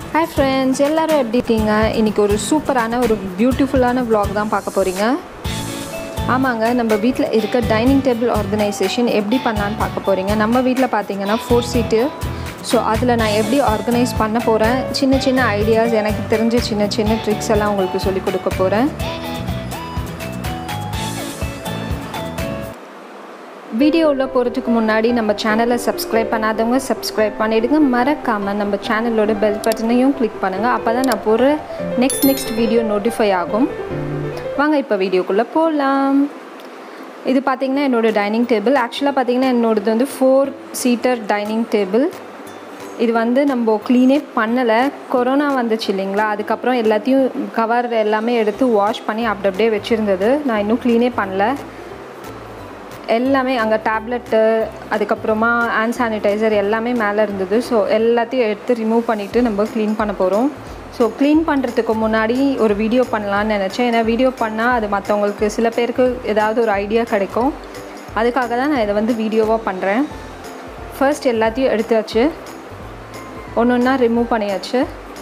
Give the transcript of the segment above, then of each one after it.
hi friends எல்லோரும் எப்படி இருக்கீங்க இன்றைக்கி ஒரு சூப்பரான ஒரு பியூட்டிஃபுல்லான vlog தான் பார்க்க போகிறீங்க ஆமாங்க நம்ம வீட்டில் இருக்க டைனிங் டேபிள் ஆர்கனைசேஷன் எப்படி பண்ணலான்னு பார்க்க போகிறீங்க நம்ம வீட்டில் பார்த்தீங்கன்னா ஃபோர் சீட்டு ஸோ அதில் நான் எப்படி ஆர்கனைஸ் பண்ண போகிறேன் சின்ன சின்ன ஐடியாஸ் எனக்கு தெரிஞ்ச சின்ன சின்ன ட்ரிக்ஸ் எல்லாம் உங்களுக்கு சொல்லிக் கொடுக்க போகிறேன் வீடியோவில் போகிறதுக்கு முன்னாடி நம்ம சேனலை சப்ஸ்கிரைப் பண்ணாதவங்க சப்ஸ்கிரைப் பண்ணிவிடுங்க மறக்காமல் நம்ம சேனலோட பெல் பட்டனையும் கிளிக் பண்ணுங்கள் அப்போ தான் நான் போகிற நெக்ஸ்ட் நெக்ஸ்ட் வீடியோ நோட்டிஃபை ஆகும் வாங்க இப்போ வீடியோக்குள்ளே போகலாம் இது பார்த்திங்கன்னா என்னோடய டைனிங் டேபிள் ஆக்சுவலாக பார்த்திங்கன்னா என்னோடது வந்து ஃபோர் சீட்டர் டைனிங் டேபிள் இது வந்து நம்ம க்ளீனே பண்ணலை கொரோனா வந்துச்சு இல்லைங்களா அதுக்கப்புறம் எல்லாத்தையும் கவர் எல்லாமே எடுத்து வாஷ் பண்ணி அப்படி அப்படியே வச்சுருந்தது நான் இன்னும் க்ளீனே பண்ணல எல்லாமே அங்கே டேப்லெட்டு அதுக்கப்புறமா ஹேண்ட் சானிடைசர் எல்லாமே மேலே இருந்தது ஸோ எல்லாத்தையும் எடுத்து ரிமூவ் பண்ணிவிட்டு நம்ம க்ளீன் பண்ண போகிறோம் ஸோ க்ளீன் பண்ணுறதுக்கு முன்னாடி ஒரு வீடியோ பண்ணலான்னு நினச்சேன் ஏன்னா வீடியோ பண்ணால் அது மற்றவங்களுக்கு சில பேருக்கு ஏதாவது ஒரு ஐடியா கிடைக்கும் அதுக்காக தான் நான் இதை வந்து வீடியோவாக பண்ணுறேன் ஃபர்ஸ்ட் எல்லாத்தையும் எடுத்தாச்சு ஒன்று ஒன்றா ரிமூவ் பண்ணியாச்சு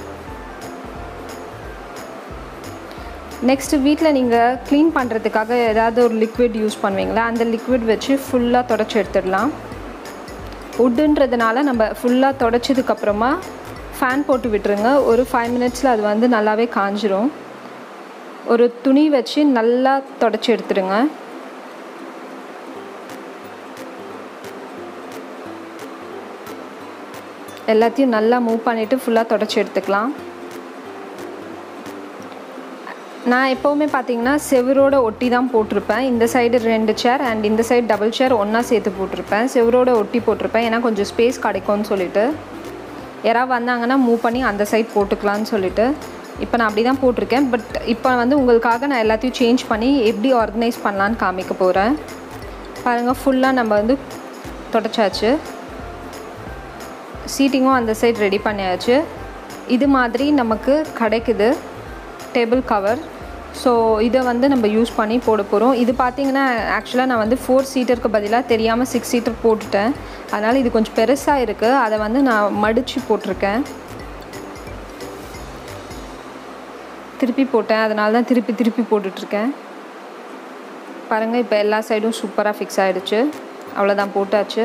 நெக்ஸ்ட்டு வீட்டில் நீங்கள் க்ளீன் பண்ணுறதுக்காக ஏதாவது ஒரு லிக்விட் யூஸ் பண்ணுவீங்களா அந்த லிக்விட் வச்சு ஃபுல்லாக தொடச்சி எடுத்துடலாம் உட்டுன்றதுனால நம்ம ஃபுல்லாக தொடச்சதுக்கப்புறமா ஃபேன் போட்டு விட்டுருங்க ஒரு ஃபைவ் மினிட்ஸில் அது வந்து நல்லாவே காஞ்சிரும் ஒரு துணி வச்சு நல்லா தொடச்சி எடுத்துடுங்க எல்லாத்தையும் நல்லா மூவ் பண்ணிவிட்டு ஃபுல்லாக தொடச்சி எடுத்துக்கலாம் நான் எப்போவுமே பார்த்தீங்கன்னா செவரோட ஒட்டி தான் போட்டிருப்பேன் இந்த சைடு ரெண்டு சேர் அண்ட் இந்த சைடு டபுள் சேர் ஒன்றா சேர்த்து போட்டிருப்பேன் செவரோட ஒட்டி போட்டிருப்பேன் ஏன்னா கொஞ்சம் ஸ்பேஸ் கிடைக்கும்னு சொல்லிட்டு யாராவது வந்தாங்கன்னா மூவ் பண்ணி அந்த சைட் போட்டுக்கலான்னு சொல்லிட்டு இப்போ நான் அப்படி தான் போட்டிருக்கேன் பட் இப்போ வந்து உங்களுக்காக நான் எல்லாத்தையும் சேஞ்ச் பண்ணி எப்படி ஆர்கனைஸ் பண்ணலான்னு காமிக்க போகிறேன் பாருங்கள் ஃபுல்லாக நம்ம வந்து தொடச்சாச்சு சீட்டிங்கும் அந்த சைட் ரெடி பண்ணியாச்சு இது மாதிரி நமக்கு கிடைக்குது டேபிள் கவர் ஸோ இதை வந்து நம்ம யூஸ் பண்ணி போட போகிறோம் இது பார்த்திங்கன்னா ஆக்சுவலாக நான் வந்து ஃபோர் சீட்டருக்கு பதிலாக தெரியாமல் சிக்ஸ் சீட்டர் போட்டுட்டேன் அதனால் இது கொஞ்சம் பெருசாக இருக்குது அதை வந்து நான் மடித்து போட்டிருக்கேன் திருப்பி போட்டேன் அதனால தான் திருப்பி திருப்பி போட்டுட்ருக்கேன் பாருங்கள் இப்போ எல்லா சைடும் சூப்பராக ஃபிக்ஸ் ஆகிடுச்சு அவ்வளோதான் போட்டாச்சு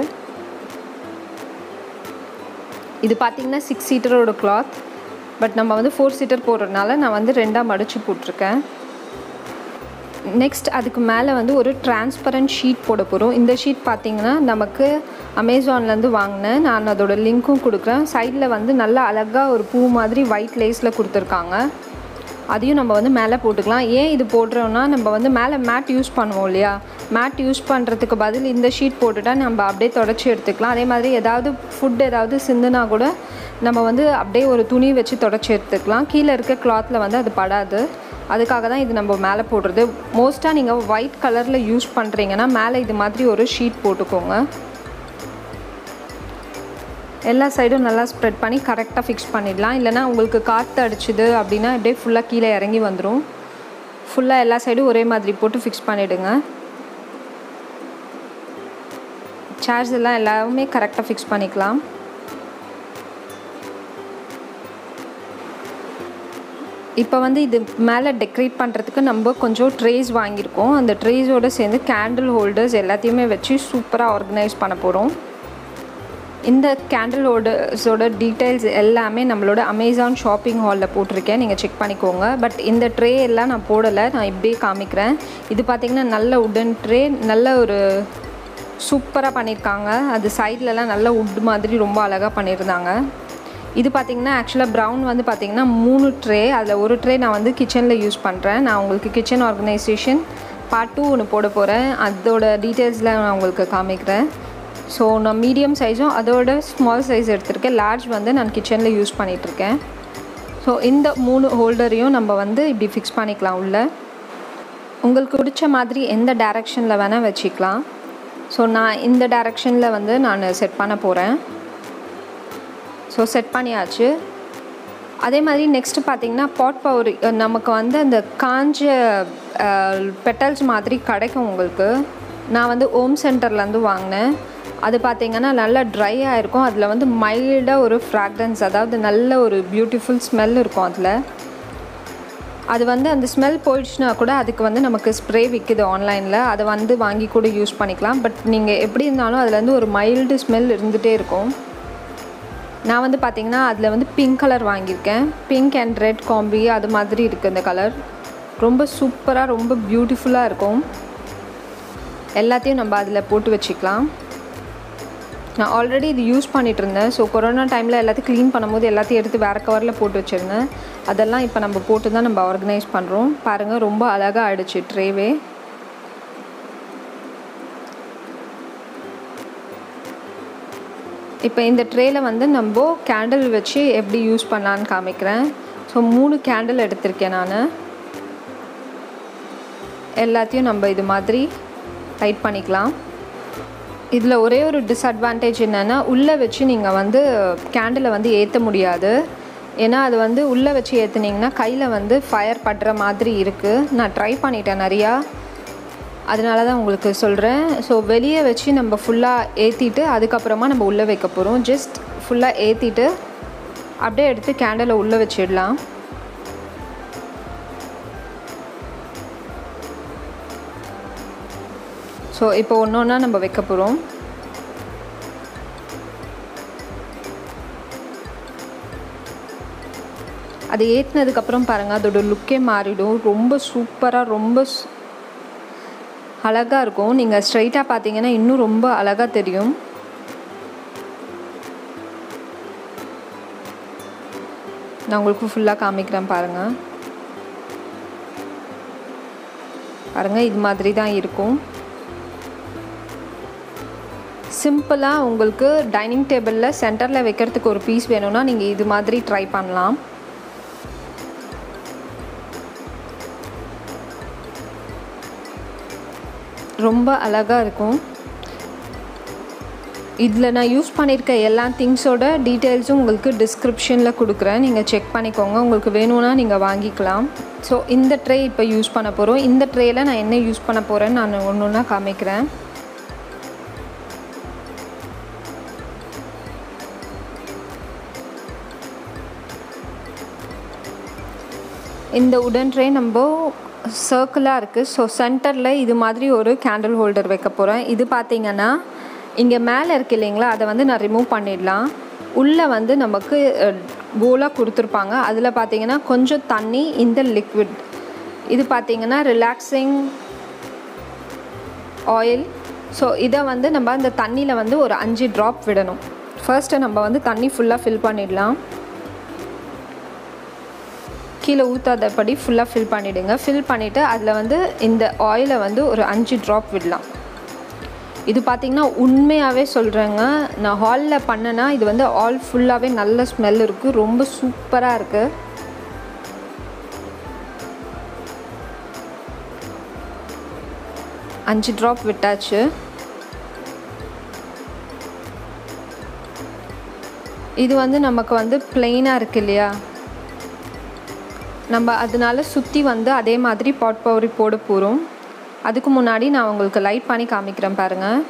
இது பார்த்திங்கன்னா சிக்ஸ் சீட்டரோட கிளாத் பட் நம்ம வந்து ஃபோர் சீட்டர் போடுறதுனால நான் வந்து ரெண்டாக மடித்து போட்டிருக்கேன் நெக்ஸ்ட் அதுக்கு மேலே வந்து ஒரு டிரான்ஸ்பரண்ட் ஷீட் போட போகிறோம் இந்த ஷீட் பார்த்திங்கன்னா நமக்கு அமேசான்லேருந்து வாங்கினேன் நான் அதோட லிங்க்கும் கொடுக்குறேன் சைடில் வந்து நல்லா அழகாக ஒரு பூ மாதிரி ஒயிட் லேஸில் கொடுத்துருக்காங்க அதையும் நம்ம வந்து மேலே போட்டுக்கலாம் ஏன் இது போடுறோன்னா நம்ம வந்து மேலே மேட் யூஸ் பண்ணுவோம் இல்லையா மேட் யூஸ் பண்ணுறதுக்கு பதில் இந்த ஷீட் போட்டுட்டா நம்ம அப்படியே தொடச்சி எடுத்துக்கலாம் அதே மாதிரி ஏதாவது ஃபுட் ஏதாவது சிந்துனா கூட நம்ம வந்து அப்படியே ஒரு துணி வச்சு தொடச்சி எடுத்துக்கலாம் கீழே இருக்க கிளாத்தில் வந்து அது படாது அதுக்காக தான் இது நம்ம மேலே போடுறது மோஸ்ட்டாக நீங்கள் ஒயிட் கலரில் யூஸ் பண்ணுறீங்கன்னா மேலே இது மாதிரி ஒரு ஷீட் போட்டுக்கோங்க எல்லா சைடும் நல்லா ஸ்ப்ரெட் பண்ணி கரெக்டாக ஃபிக்ஸ் பண்ணிடலாம் இல்லைனா உங்களுக்கு காற்று அடிச்சுது அப்படின்னா அப்படியே ஃபுல்லாக கீழே இறங்கி வந்துடும் ஃபுல்லாக எல்லா சைடும் ஒரே மாதிரி போட்டு ஃபிக்ஸ் பண்ணிவிடுங்க சேர்ஸ் எல்லாம் எல்லாமே கரெக்டாக ஃபிக்ஸ் பண்ணிக்கலாம் இப்போ வந்து இது மேலே டெக்கரேட் பண்ணுறதுக்கு நம்ம கொஞ்சம் ட்ரேஸ் வாங்கியிருக்கோம் அந்த ட்ரேஸோடு சேர்ந்து கேண்டில் ஹோல்டர்ஸ் எல்லாத்தையுமே வச்சு சூப்பராக ஆர்கனைஸ் பண்ண போகிறோம் இந்த கேண்டில் ஹோல்டர்ஸோட டீட்டெயில்ஸ் எல்லாமே நம்மளோட அமேசான் ஷாப்பிங் ஹாலில் போட்டிருக்கேன் நீங்கள் செக் பண்ணிக்கோங்க பட் இந்த ட்ரே எல்லாம் நான் போடலை நான் இப்படியே காமிக்கிறேன் இது பார்த்திங்கன்னா நல்ல உடன் ட்ரே நல்ல ஒரு சூப்பராக பண்ணியிருக்காங்க அது சைட்லலாம் நல்ல உட் மாதிரி ரொம்ப அழகாக பண்ணியிருந்தாங்க இது பார்த்திங்கன்னா ஆக்சுவலாக ப்ரௌன் வந்து பார்த்திங்கன்னா மூணு ட்ரே அதில் ஒரு ட்ரே நான் வந்து கிச்சனில் யூஸ் பண்ணுறேன் நான் உங்களுக்கு கிச்சன் ஆர்கனைசேஷன் பார்ட் டூ ஒன்று போட போகிறேன் அதோட டீட்டெயில்ஸில் நான் உங்களுக்கு காமிக்கிறேன் ஸோ நான் மீடியம் சைஸும் அதோட ஸ்மால் சைஸ் எடுத்திருக்கேன் லார்ஜ் வந்து நான் கிச்சனில் யூஸ் பண்ணிகிட்ருக்கேன் ஸோ இந்த மூணு ஹோல்டரையும் நம்ம வந்து இப்படி ஃபிக்ஸ் பண்ணிக்கலாம் உள்ள உங்களுக்கு பிடிச்ச மாதிரி எந்த டேரெக்ஷனில் வேணால் வச்சுக்கலாம் ஸோ நான் இந்த டேரெக்ஷனில் வந்து நான் செட் பண்ண போகிறேன் ஸோ செட் பண்ணியாச்சு அதே மாதிரி நெக்ஸ்ட்டு பார்த்தீங்கன்னா பாட் பவர் நமக்கு வந்து அந்த காஞ்ச பெட்டல்ஸ் மாதிரி கிடைக்கும் உங்களுக்கு நான் வந்து ஹோம் சென்டர்லேருந்து வாங்கினேன் அது பார்த்திங்கன்னா நல்லா ட்ரை ஆகிருக்கும் அதில் வந்து மைல்டாக ஒரு ஃப்ராக்ரன்ஸ் அதாவது நல்ல ஒரு பியூட்டிஃபுல் ஸ்மெல் இருக்கும் அதில் அது வந்து அந்த ஸ்மெல் போயிடுச்சுன்னா கூட அதுக்கு வந்து நமக்கு ஸ்ப்ரே விற்கிது ஆன்லைனில் அதை வந்து வாங்கி கூட யூஸ் பண்ணிக்கலாம் பட் நீங்கள் எப்படி இருந்தாலும் அதுலேருந்து ஒரு மைல்டு ஸ்மெல் இருந்துகிட்டே இருக்கும் நான் வந்து பார்த்திங்கன்னா அதில் வந்து பிங்க் கலர் வாங்கியிருக்கேன் பிங்க் அண்ட் ரெட் காம்பி அது மாதிரி இருக்குது இந்த கலர் ரொம்ப சூப்பராக ரொம்ப பியூட்டிஃபுல்லாக இருக்கும் எல்லாத்தையும் நம்ம அதில் போட்டு வச்சுக்கலாம் நான் ஆல்ரெடி இது யூஸ் பண்ணிகிட்டு இருந்தேன் ஸோ கொரோனா டைமில் எல்லாத்தையும் க்ளீன் பண்ணும்போது எல்லாத்தையும் எடுத்து வேறு கவரில் போட்டு வச்சுருந்தேன் அதெல்லாம் இப்போ நம்ம போட்டு தான் நம்ம ஆர்கனைஸ் பண்ணுறோம் பாருங்கள் ரொம்ப அழகாக ஆயிடுச்சு ட்ரேவே இப்போ இந்த ட்ரேயில் வந்து நம்ம கேண்டில் வச்சு எப்படி யூஸ் பண்ணலான்னு காமிக்கிறேன் ஸோ மூணு கேண்டில் எடுத்திருக்கேன் நான் எல்லாத்தையும் நம்ம இது மாதிரி லைட் பண்ணிக்கலாம் இதில் ஒரே ஒரு டிஸ்அட்வான்டேஜ் என்னென்னா உள்ளே வச்சு நீங்கள் வந்து கேண்டிலை வந்து ஏற்ற முடியாது ஏன்னா அது வந்து உள்ளே வச்சு ஏற்றுனீங்கன்னா கையில் வந்து ஃபயர் படுற மாதிரி இருக்குது நான் ட்ரை பண்ணிட்டேன் நிறையா அதனால தான் உங்களுக்கு சொல்கிறேன் ஸோ வெளியே வச்சு நம்ம ஃபுல்லாக ஏற்றிட்டு அதுக்கப்புறமா நம்ம உள்ளே வைக்க போகிறோம் ஜஸ்ட் ஃபுல்லாக ஏற்றிட்டு அப்படியே எடுத்து கேண்டலை உள்ளே வச்சிடலாம் ஸோ இப்போ ஒன்று ஒன்றா நம்ம வைக்க போகிறோம் அது ஏற்றினதுக்கப்புறம் பாருங்கள் அதோட லுக்கே மாறிடும் ரொம்ப சூப்பராக ரொம்ப அழகாக இருக்கும் நீங்கள் ஸ்ட்ரைட்டாக பார்த்தீங்கன்னா இன்னும் ரொம்ப அழகாக தெரியும் நான் உங்களுக்கு ஃபுல்லாக காமிக்கிறேன் பாருங்கள் பாருங்கள் இது மாதிரி தான் இருக்கும் சிம்பிளாக உங்களுக்கு டைனிங் டேபிளில் சென்டரில் வைக்கிறதுக்கு ஒரு பீஸ் வேணும்னா நீங்கள் இது மாதிரி ட்ரை பண்ணலாம் ரொம்ப அழகாக இருக்கும் இதில் நான் யூஸ் பண்ணியிருக்க எல்லா திங்ஸோட டீட்டெயில்ஸும் உங்களுக்கு டிஸ்கிரிப்ஷனில் கொடுக்குறேன் நீங்கள் செக் பண்ணிக்கோங்க உங்களுக்கு வேணும்னா நீங்கள் வாங்கிக்கலாம் ஸோ இந்த ட்ரே இப்போ யூஸ் பண்ண போகிறோம் இந்த ட்ரேயில் நான் என்ன யூஸ் பண்ண போகிறேன்னு நான் ஒன்று ஒன்றா காமிக்கிறேன் இந்த உடன் ட்ரே நம்ம சர்க்கிளாக இருக்குது ஸோ சென்டரில் இது மாதிரி ஒரு கேண்டில் ஹோல்டர் வைக்க போகிறேன் இது பார்த்திங்கன்னா இங்கே மேலே இருக்கு இல்லைங்களா அதை வந்து நான் ரிமூவ் பண்ணிடலாம் உள்ளே வந்து நமக்கு போலாக கொடுத்துருப்பாங்க அதில் பார்த்தீங்கன்னா கொஞ்சம் தண்ணி இந்த லிக்விட் இது பார்த்திங்கன்னா ரிலாக்ஸிங் ஆயில் ஸோ இதை வந்து நம்ம அந்த தண்ணியில் வந்து ஒரு அஞ்சு ட்ராப் விடணும் ஃபர்ஸ்ட்டு நம்ம வந்து தண்ணி ஃபுல்லாக ஃபில் பண்ணிடலாம் கீழே ஊற்றாதபடி ஃபுல்லாக ஃபில் பண்ணிவிடுங்க ஃபில் பண்ணிவிட்டு அதில் வந்து இந்த ஆயிலை வந்து ஒரு அஞ்சு ட்ராப் விடலாம் இது பார்த்திங்கன்னா உண்மையாகவே சொல்கிறேங்க நான் ஹாலில் பண்ணேன்னா இது வந்து ஆல் ஃபுல்லாகவே நல்ல ஸ்மெல் இருக்குது ரொம்ப சூப்பராக இருக்குது அஞ்சு ட்ராப் விட்டாச்சு இது வந்து நமக்கு வந்து பிளெயினாக இருக்கு இல்லையா நம்ம அதனால சுற்றி வந்து அதே மாதிரி பாட் பவுரி போட போகிறோம் அதுக்கு முன்னாடி நான் உங்களுக்கு லைட் பண்ணி காமிக்கிறேன் பாருங்கள்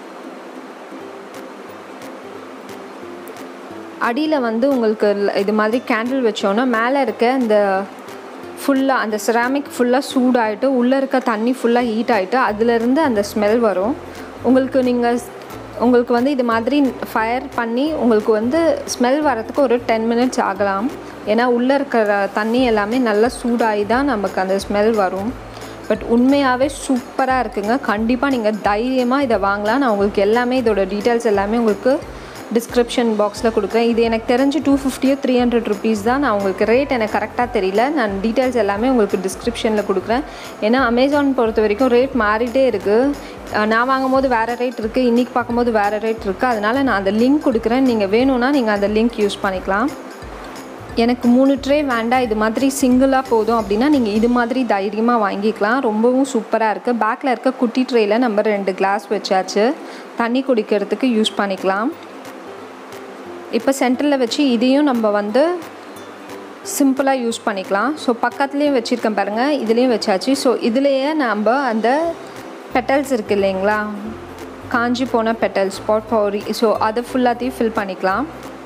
அடியில் வந்து உங்களுக்கு இது மாதிரி கேண்டில் வச்சோன்னா மேலே இருக்க இந்த ஃபுல்லாக அந்த செராமிக் ஃபுல்லாக சூடாகிட்டு உள்ளே இருக்க தண்ணி ஃபுல்லாக ஹீட் ஆகிட்டு அதுலேருந்து அந்த ஸ்மெல் வரும் உங்களுக்கு நீங்கள் உங்களுக்கு வந்து இது மாதிரி ஃபயர் பண்ணி உங்களுக்கு வந்து ஸ்மெல் வரத்துக்கு ஒரு டென் மினிட்ஸ் ஆகலாம் ஏன்னா உள்ளே இருக்கிற தண்ணி எல்லாமே நல்லா சூடாகி தான் நமக்கு அந்த ஸ்மெல் வரும் பட் உண்மையாகவே சூப்பராக இருக்குங்க கண்டிப்பாக நீங்கள் தைரியமாக இதை வாங்கலாம் நான் உங்களுக்கு எல்லாமே இதோட டீட்டெயில்ஸ் எல்லாமே உங்களுக்கு டிஸ்கிரிப்ஷன் பாக்ஸில் கொடுக்குறேன் இது எனக்கு தெரிஞ்சு டூ ஃபிஃப்டியோ த்ரீ ஹண்ட்ரட் ருபீஸ் தான் நான் உங்களுக்கு ரேட் எனக்கு கரெக்டாக தெரியல நான் டீட்டெயில்ஸ் எல்லாமே உங்களுக்கு டிஸ்கிரிப்ஷனில் கொடுக்குறேன் ஏன்னா அமேசான் பொறுத்த வரைக்கும் ரேட் மாறிட்டே இருக்குது நான் வாங்கும்போது வேறு ரேட் இருக்குது இன்றைக்கி பார்க்கும்போது வேறு ரேட் இருக்குது அதனால் நான் அந்த லிங்க் கொடுக்குறேன் நீங்கள் வேணும்னா நீங்கள் அந்த லிங்க் யூஸ் பண்ணிக்கலாம் எனக்கு மூணு ட்ரே வேண்டாம் இது மாதிரி சிங்கிளாக போதும் அப்படின்னா நீங்கள் இது மாதிரி தைரியமாக வாங்கிக்கலாம் ரொம்பவும் சூப்பராக இருக்குது பேக்கில் இருக்க குட்டி ட்ரேயில் நம்ம ரெண்டு கிளாஸ் வச்சாச்சு தண்ணி குடிக்கிறதுக்கு யூஸ் பண்ணிக்கலாம் இப்போ சென்டரில் வச்சு இதையும் நம்ம வந்து சிம்பிளாக யூஸ் பண்ணிக்கலாம் ஸோ பக்கத்துலேயும் வச்சுருக்கேன் பாருங்கள் இதுலேயும் வச்சாச்சு ஸோ இதுலேயே நம்ம அந்த பெட்டல்ஸ் இருக்குது இல்லைங்களா காஞ்சி போன பெட்டல் ஸ்பாட் பவுரி ஸோ அதை ஃபுல்லாத்தையும் ஃபில் பண்ணிக்கலாம்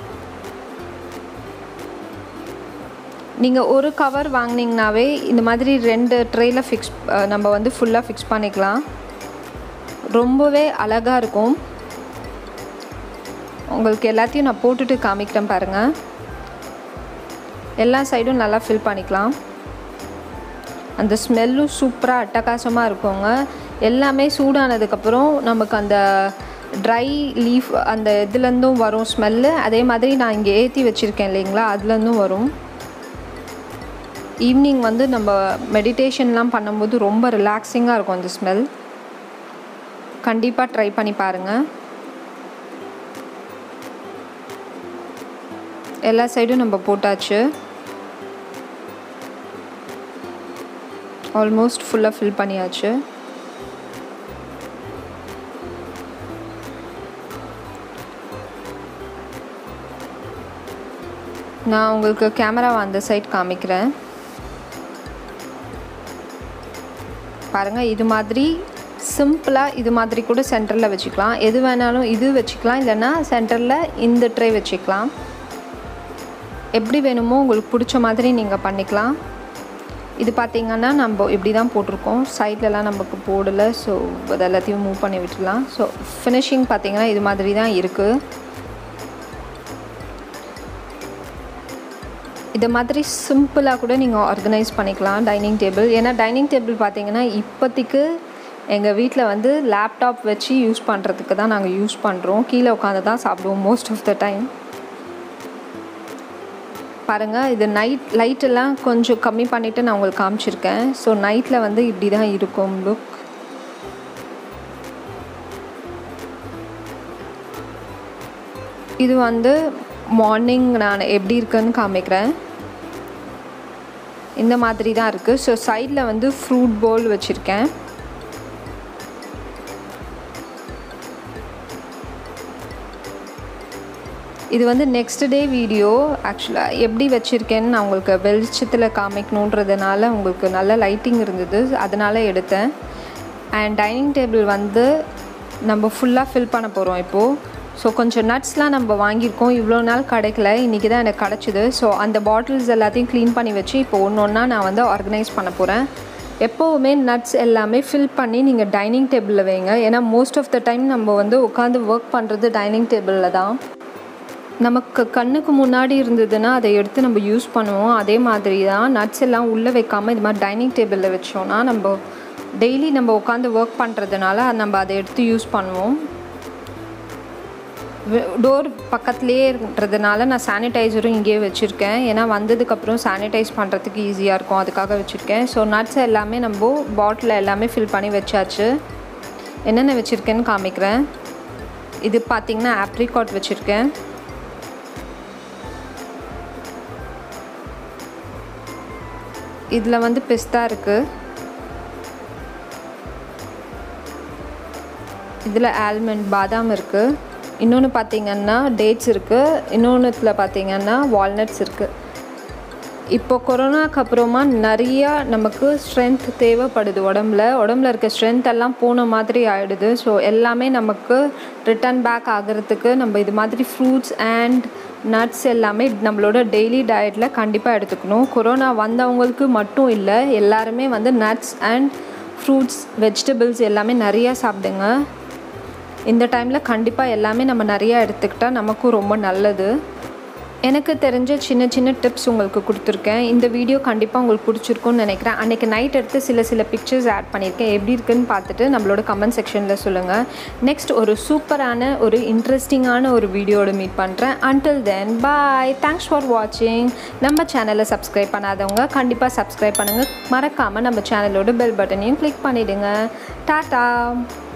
நீங்கள் ஒரு கவர் வாங்கினீங்கனாவே இந்த மாதிரி ரெண்டு ட்ரேயில் ஃபிக்ஸ் நம்ம வந்து ஃபுல்லாக ஃபிக்ஸ் பண்ணிக்கலாம் ரொம்பவே அழகாக இருக்கும் உங்களுக்கு எல்லாத்தையும் நான் போட்டுட்டு காமிக்கிறேன் பாருங்கள் எல்லா சைடும் நல்லா ஃபில் பண்ணிக்கலாம் அந்த ஸ்மெல்லும் சூப்பராக அட்டகாசமாக இருக்குங்க எல்லாமே சூடானதுக்கப்புறம் நமக்கு அந்த ட்ரை லீஃப் அந்த இதுலேருந்தும் வரும் ஸ்மெல்லு அதே மாதிரி நான் இங்கே ஏற்றி வச்சுருக்கேன் இல்லைங்களா அதுலேருந்தும் வரும் ஈவினிங் வந்து நம்ம மெடிடேஷன்லாம் பண்ணும்போது ரொம்ப ரிலாக்ஸிங்காக இருக்கும் அந்த ஸ்மெல் கண்டிப்பாக ட்ரை பண்ணி பாருங்கள் எல்லா சைடும் நம்ம போட்டாச்சு ஆல்மோஸ்ட் ஃபுல்லாக ஃபில் பண்ணியாச்சு நான் உங்களுக்கு கேமராவை அந்த சைட் காமிக்கிறேன் பாருங்கள் இது மாதிரி சிம்பிளாக இது மாதிரி கூட சென்டரில் வச்சுக்கலாம் எது வேணாலும் இது வச்சுக்கலாம் இல்லைன்னா சென்டரில் இந்த ட்ரே வச்சுக்கலாம் எப்படி வேணுமோ உங்களுக்கு பிடிச்ச மாதிரி நீங்கள் பண்ணிக்கலாம் இது பார்த்திங்கன்னா நம்ம இப்படி தான் போட்டிருக்கோம் சைட்லலாம் நமக்கு போடலை ஸோ அது எல்லாத்தையும் மூவ் பண்ணி விட்டுலாம் ஸோ ஃபினிஷிங் பார்த்திங்கன்னா இது மாதிரி தான் இருக்குது இதை மாதிரி சிம்பிளாக கூட நீங்கள் ஆர்கனைஸ் பண்ணிக்கலாம் டைனிங் டேபிள் ஏன்னா டைனிங் டேபிள் பார்த்தீங்கன்னா இப்போதைக்கு எங்கள் வீட்டில் வந்து லேப்டாப் வச்சு யூஸ் பண்ணுறதுக்கு தான் நாங்கள் யூஸ் பண்ணுறோம் கீழே உட்காந்து தான் சாப்பிடுவோம் மோஸ்ட் ஆஃப் த டைம் பாருங்கள் இது நைட் லைட்டெல்லாம் கொஞ்சம் கம்மி பண்ணிவிட்டு நான் உங்களுக்கு காமிச்சிருக்கேன் ஸோ நைட்டில் வந்து இப்படி தான் இருக்கும் லுக் இது வந்து மார்னிங் நான் எப்படி இருக்குன்னு காமிக்கிறேன் இந்த மாதிரி தான் இருக்குது ஸோ சைடில் வந்து ஃப்ரூட் போல் வச்சுருக்கேன் இது வந்து நெக்ஸ்ட் டே வீடியோ ஆக்சுவலாக எப்படி வச்சுருக்கேன்னு நான் உங்களுக்கு வெளிச்சத்தில் காமிக்கணுன்றதுனால உங்களுக்கு நல்ல லைட்டிங் இருந்தது அதனால் எடுத்தேன் அண்ட் டைனிங் டேபிள் வந்து நம்ம ஃபுல்லாக ஃபில் பண்ண போகிறோம் இப்போது ஸோ கொஞ்சம் நட்ஸ்லாம் நம்ம வாங்கியிருக்கோம் இவ்வளோ நாள் கிடைக்கல இன்றைக்கி தான் எனக்கு கிடச்சிது ஸோ அந்த பாட்டில்ஸ் எல்லாத்தையும் க்ளீன் பண்ணி வச்சு இப்போ ஒன்று ஒன்றா நான் வந்து ஆர்கனைஸ் பண்ண போகிறேன் எப்போவுமே நட்ஸ் எல்லாமே ஃபில் பண்ணி நீங்கள் டைனிங் டேபிளில் வைங்க ஏன்னா மோஸ்ட் ஆஃப் த டைம் நம்ம வந்து உட்காந்து ஒர்க் பண்ணுறது டைனிங் டேபிளில் தான் நமக்கு கண்ணுக்கு முன்னாடி இருந்ததுன்னா அதை எடுத்து நம்ம யூஸ் பண்ணுவோம் அதே மாதிரி தான் நட்ஸ் எல்லாம் உள்ளே வைக்காமல் இது மாதிரி டைனிங் டேபிளில் வச்சோன்னா நம்ம டெய்லி நம்ம உட்காந்து ஒர்க் பண்ணுறதுனால நம்ம அதை எடுத்து யூஸ் பண்ணுவோம் டோர் பக்கத்துலேயே இருக்கிறதுனால நான் சானிடைசரும் இங்கேயே வச்சுருக்கேன் ஏன்னா வந்ததுக்கப்புறம் சானிடைஸ் பண்ணுறதுக்கு ஈஸியாக இருக்கும் அதுக்காக வச்சுருக்கேன் ஸோ நட்ஸ் எல்லாமே நம்ம பாட்டில் எல்லாமே ஃபில் பண்ணி வச்சாச்சு என்னென்ன வச்சுருக்கேன்னு காமிக்கிறேன் இது பார்த்திங்கன்னா ஆப்ரிகாட் வச்சுருக்கேன் இதில் வந்து பிஸ்தா இருக்குது இதில் ஆல்மண்ட் பாதாம் இருக்குது இன்னொன்று பார்த்தீங்கன்னா டேட்ஸ் இருக்குது இன்னொன்றுத்தில் பார்த்தீங்கன்னா வால்நட்ஸ் இருக்குது இப்போ கொரோனாக்கு அப்புறமா நிறையா நமக்கு ஸ்ட்ரென்த் தேவைப்படுது உடம்புல உடம்புல இருக்க ஸ்ட்ரென்த் எல்லாம் போன மாதிரி ஆகிடுது ஸோ எல்லாமே நமக்கு ரிட்டர்ன் பேக் ஆகிறதுக்கு நம்ம இது மாதிரி ஃப்ரூட்ஸ் அண்ட் நட்ஸ் எல்லாமே நம்மளோட டெய்லி டயட்டில் கண்டிப்பாக எடுத்துக்கணும் கொரோனா வந்தவங்களுக்கு மட்டும் இல்லை எல்லாருமே வந்து நட்ஸ் அண்ட் ஃப்ரூட்ஸ் வெஜிடபிள்ஸ் எல்லாமே நிறையா சாப்பிடுங்க இந்த டைமில் கண்டிப்பாக எல்லாமே நம்ம நிறையா எடுத்துக்கிட்டால் நமக்கும் ரொம்ப நல்லது எனக்கு தெரிஞ்ச சின்ன சின்ன டிப்ஸ் உங்களுக்கு கொடுத்துருக்கேன் இந்த வீடியோ கண்டிப்பாக உங்களுக்கு பிடிச்சிருக்கும்னு நினைக்கிறேன் அன்றைக்கி நைட் எடுத்து சில சில பிக்சர்ஸ் ஆட் பண்ணியிருக்கேன் எப்படி இருக்குன்னு பார்த்துட்டு நம்மளோட கமெண்ட் செக்ஷனில் சொல்லுங்கள் நெக்ஸ்ட் ஒரு சூப்பரான ஒரு இன்ட்ரெஸ்டிங்கான ஒரு வீடியோட மீட் பண்ணுறேன் until then bye thanks for வாட்சிங் நம்ம சேனலை சப்ஸ்கிரைப் பண்ணாதவங்க கண்டிப்பாக சப்ஸ்கிரைப் பண்ணுங்கள் மறக்காமல் நம்ம சேனலோட பெல் பட்டனையும் கிளிக் பண்ணிவிடுங்க டாட்டா